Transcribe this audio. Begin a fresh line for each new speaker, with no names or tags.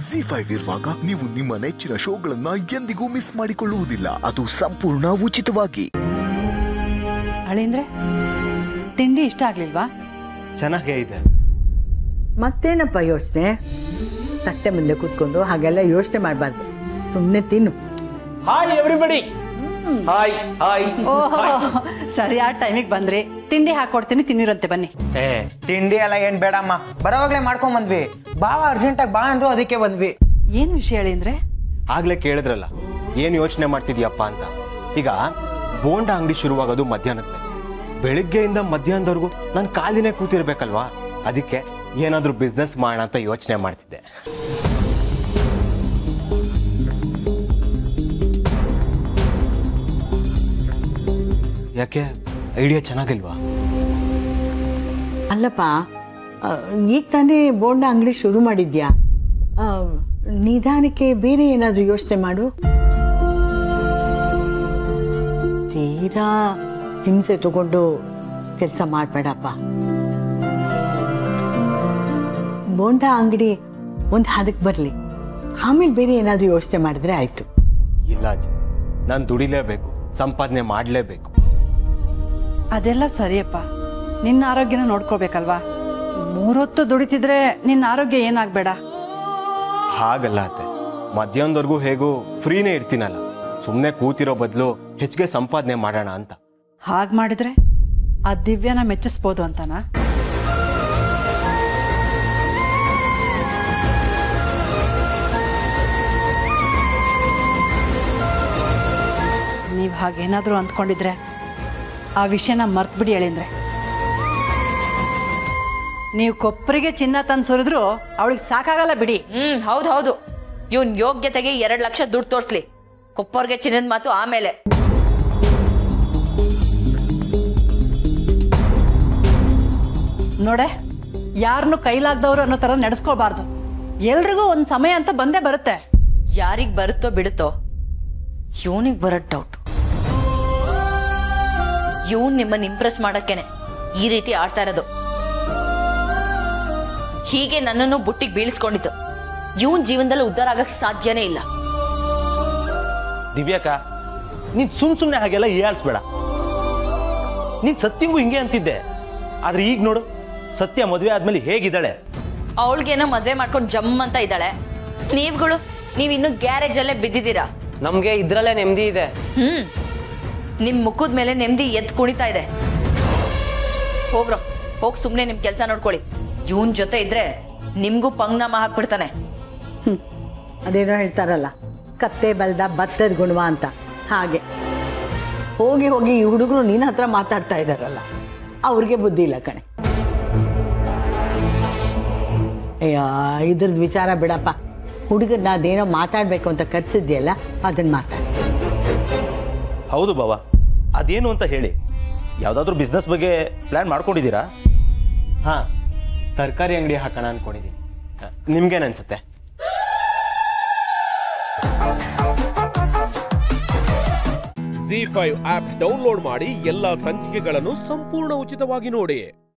G five ಇರುವಾಗ ನೀವು ನಿಮ್ಮ ನೆಚ್ಚಿನ ಶೋಗಳನ್ನ ಎಂದಿಗೂ ಮಿಸ್ ಮಾಡಿಕೊಳ್ಳುವುದಿಲ್ಲ ಅದು ಸಂಪೂರ್ಣ ಉಚಿತವಾಗಿ
ಅಳಿಂದ್ರೆ ತಿಂಡಿ ಇಷ್ಟ ಆಗ್ಲಿಲ್ವಾ
ಚೆನ್ನಾಗೇ ಇದೆ
ಮತ್ತೇನಪ್ಪ ಯೋಚನೆ ತಟ್ಟೆ ಮುಂದೆ ಕೂತ್ಕೊಂಡು ಹಾಗೆಲ್ಲ ಯೋಚನೆ ಮಾಡಬಾರ್ದು ಸುಮ್ಮನೆ ತಿನ್ನು
ಹಾಯ್ ಎವ್ರಿಬಡಿ ಹಾಯ್ ಹಾಯ್
ಓಹೋ ಸರಿಯಾದ ಟೈಮಿಗೆ ಬಂದ್ರಿ ತಿಂಡಿ ಹಾಕೊಡ್ತೀನಿ ತಿನ್ನಿರಂತೆ ಬನ್ನಿ
ಏ ತಿಂಡಿ ಎಲ್ಲ ಏನ್ ಬೇಡಮ್ಮ ಬರೋವಾಗ್ಲೇ ಮಾಡ್ಕೊಂಡ್ ಬಂದ್ವಿ ಬಾವ ಅರ್ಜೆಂಟಾಗಿ ಬಾ ಅಂದ್ರು ಅದಕ್ಕೆ ಬಂದ್ವಿ
ಏನ್ ವಿಷಯ ಅಳಿಂದ್ರೆ
ಆಗ್ಲೇ ಕೇಳಿದ್ರಲ್ಲ ಏನು ಯೋಚನೆ ಮಾಡ್ತಿದ್ಯಪ್ಪ ಅಂತ ಈಗ ಬೋಂಡ ಅಂಗಡಿ ಶುರುವಾಗೋದು ಮಧ್ಯಾಹ್ನಕ್ಕೆ ಬೆಳಿಗ್ಗೆಯಿಂದ ಮಧ್ಯಾಹ್ನದವರೆಗೂ ನಾನು ಕಾಲಿನೇ ಕೂತಿರ್ಬೇಕಲ್ವಾ ಅದಕ್ಕೆ ಏನಾದರೂ ಬಿಸ್ನೆಸ್ ಮಾಡೋಣ ಅಂತ ಯೋಚನೆ ಮಾಡ್ತಿದ್ದೆ ಯಾಕೆ ಐಡಿಯಾ ಚೆನ್ನಾಗಿಲ್ವಾ
ಅಲ್ಲಪ್ಪ ಆ, ಈಗ ತಾನೇ ಬೋಂಡ ಅಂಗಡಿ ಶುರು ಮಾಡಿದ್ಯಾ ಆ, ನಿಧಾನಕ್ಕೆ ಬೇರೆ ಏನಾದರೂ ಯೋಚನೆ ಮಾಡು ತೀರಾ ಹಿಂಸೆ ತಗೊಂಡು ಕೆಲಸ ಮಾಡಬೇಡಪ್ಪ ಬೋಂಡ ಅಂಗಡಿ ಒಂದು ಹದಕ್ಕೆ ಬರಲಿ ಆಮೇಲೆ ಬೇರೆ ಏನಾದರೂ ಯೋಚನೆ ಮಾಡಿದ್ರೆ ಆಯಿತು
ಇಲ್ಲ ಅಜ್ಜಿ ನಾನು ದುಡಿಲೇಬೇಕು ಸಂಪಾದನೆ ಮಾಡಲೇಬೇಕು
ಅದೆಲ್ಲ ಸರಿಯಪ್ಪ ನಿನ್ನ ಆರೋಗ್ಯನ ನೋಡ್ಕೋಬೇಕಲ್ವಾ ಮೂರೊತ್ತು ದುಡಿತಿದ್ರೆ ನಿನ್ನ ಆರೋಗ್ಯ ಏನಾಗ್ಬೇಡ
ಹಾಗಲ್ಲ ಅತ್ತೆ ಮಧ್ಯಾಹ್ನದವರೆಗೂ ಹೇಗೂ ಫ್ರೀನೇ ಇರ್ತೀನಲ್ಲ ಸುಮ್ಮನೆ ಕೂತಿರೋ ಬದಲು ಹೆಚ್ಚಿಗೆ ಸಂಪಾದನೆ ಮಾಡೋಣ ಅಂತ
ಹಾಗೆ ಮಾಡಿದ್ರೆ ಆ ದಿವ್ಯನ ಮೆಚ್ಚಿಸ್ಬೋದು ಅಂತನಾ ನೀವು ಹಾಗೇನಾದರೂ ಅಂದ್ಕೊಂಡಿದ್ರೆ ಆ ವಿಷಯನ ಮರ್ತ್ಬಿಡಿ ಹೇಳಿದ್ರೆ ನೀವು ಕೊಪ್ಪರಿಗೆ ಚಿನ್ನ ತಂದು ಸುರಿದ್ರು ಅವಳಿಗೆ ಸಾಕಾಗಲ್ಲ ಬಿಡಿ
ಹ್ಮ್ ಹೌದು ಹೌದು ಇವನ್ ಯೋಗ್ಯತೆಗೆ ಎರಡ್ ಲಕ್ಷ ದುಡ್ಡು ತೋರ್ಸ್ಲಿ ಕೊಪ್ಪರ್ಗೆ ಚಿನ್ನದ ಮಾತು ಆಮೇಲೆ
ನೋಡೆ ಯಾರನ್ನು ಕೈಲಾಗ್ದವ್ರು ಅನ್ನೋ ಥರ ನಡೆಸ್ಕೊಳ್ಬಾರ್ದು ಎಲ್ರಿಗೂ ಒಂದು ಸಮಯ ಅಂತ ಬಂದೇ ಬರುತ್ತೆ
ಯಾರಿಗ್ ಬರುತ್ತೋ ಬಿಡುತ್ತೋ ಇವನಿಗೆ ಬರೋದ್ ಡೌಟ್ ಇವನ್ ನಿಮ್ಮನ್ನ ಇಂಪ್ರೆಸ್ ಮಾಡಕ್ಕೇನೆ ಈ ರೀತಿ ಆಡ್ತಾ ಇರೋದು ಹೀಗೆ ನನ್ನನ್ನು ಬುಟ್ಟಿಗೆ ಬೀಳಿಸ್ಕೊಂಡಿದ್ದು ಇವನ್ ಜೀವನದಲ್ಲಿ ಉದ್ಧಾರ ಆಗಕ್ ಸಾಧ್ಯನೇ ಇಲ್ಲ
ದಿವ್ಯಾಕ ನೀನ್ ಸುಮ್ ಸುಮ್ನೆ ಹಾಗೆಲ್ಲ ಹೀಯಾಳ್ಸ್ಬೇಡ ನೀನ್ ಸತ್ಯಂಗೂ ಹಿಂಗೆ ಅಂತಿದ್ದೆ ಆದ್ರೆ ಈಗ ನೋಡು ಸತ್ಯ ಮದುವೆ ಆದ್ಮೇಲೆ ಹೇಗಿದ್ದಾಳೆ
ಅವಳಿಗೇನೋ ಮದ್ವೆ ಮಾಡ್ಕೊಂಡು ಜಮ್ ಅಂತ ಇದ್ದಾಳೆ ನೀವುಗಳು ನೀವ್ ಇನ್ನು ಗ್ಯಾರೇಜ್ ಅಲ್ಲೇ ಬಿದ್ದಿದ್ದೀರಾ
ನಮ್ಗೆ ಇದ್ರಲ್ಲೇ ನೆಮ್ಮದಿ ಇದೆ
ಹ್ಮ್ ನಿಮ್ ಮುಖದ ಮೇಲೆ ನೆಮ್ಮದಿ ಎದ್ದು ಕುಣಿತಾ ಇದೆ ಹೋಗ್ರೋ ಹೋಗ್ ಸುಮ್ನೆ ನಿಮ್ ಕೆಲ್ಸ ನೋಡ್ಕೊಳ್ಳಿ ಇವನ್ ಜೊತೆ ಇದ್ರೆ ನಿಮ್ಗೂ ಪಂಗ್ನಾಮ ಹಾಕ್ಬಿಡ್ತಾನೆ
ಹ್ಮ್. ಅದೇನೋ ಹೇಳ್ತಾರಲ್ಲ ಕತ್ತೆ ಬಲ್ದ ಭತ್ತದ ಗುಣವ ಅಂತ ಹಾಗೆ ಹೋಗಿ ಹೋಗಿ ಈ ಹುಡುಗರು ನಿನ್ನ ಹತ್ರ ಮಾತಾಡ್ತಾ ಇದ್ದಾರಲ್ಲ ಅವ್ರಿಗೆ ಬುದ್ಧಿ ಇಲ್ಲ ಕಣೆ ಅಯ್ಯ ಇದ್ರದ್ದು ವಿಚಾರ ಬಿಡಪ್ಪ ಹುಡುಗರನ್ನ ಅದೇನೋ ಮಾತಾಡಬೇಕು ಅಂತ ಕರ್ಸಿದ್ಯಲ್ಲ ಅದನ್ನ ಮಾತಾಡಿ
ಹೌದು ಬಾವ ಅದೇನು ಅಂತ ಹೇಳಿ ಯಾವ್ದಾದ್ರು ಬಿಸ್ನೆಸ್ ಬಗ್ಗೆ ಪ್ಲಾನ್ ಮಾಡ್ಕೊಂಡಿದ್ದೀರಾ
ಹಾ ತರಕಾರಿ ಅಂಗಡಿ ಹಾಕೋಣ ಅನ್ಕೊಂಡಿದ್ದೀನಿ ನಿಮ್ಗೇನ್ ಅನ್ಸುತ್ತೆ
ಜಿ ಫೈವ್ ಆಪ್ ಡೌನ್ಲೋಡ್ ಮಾಡಿ ಎಲ್ಲಾ ಸಂಚಿಕೆಗಳನ್ನು ಸಂಪೂರ್ಣ ಉಚಿತವಾಗಿ ನೋಡಿ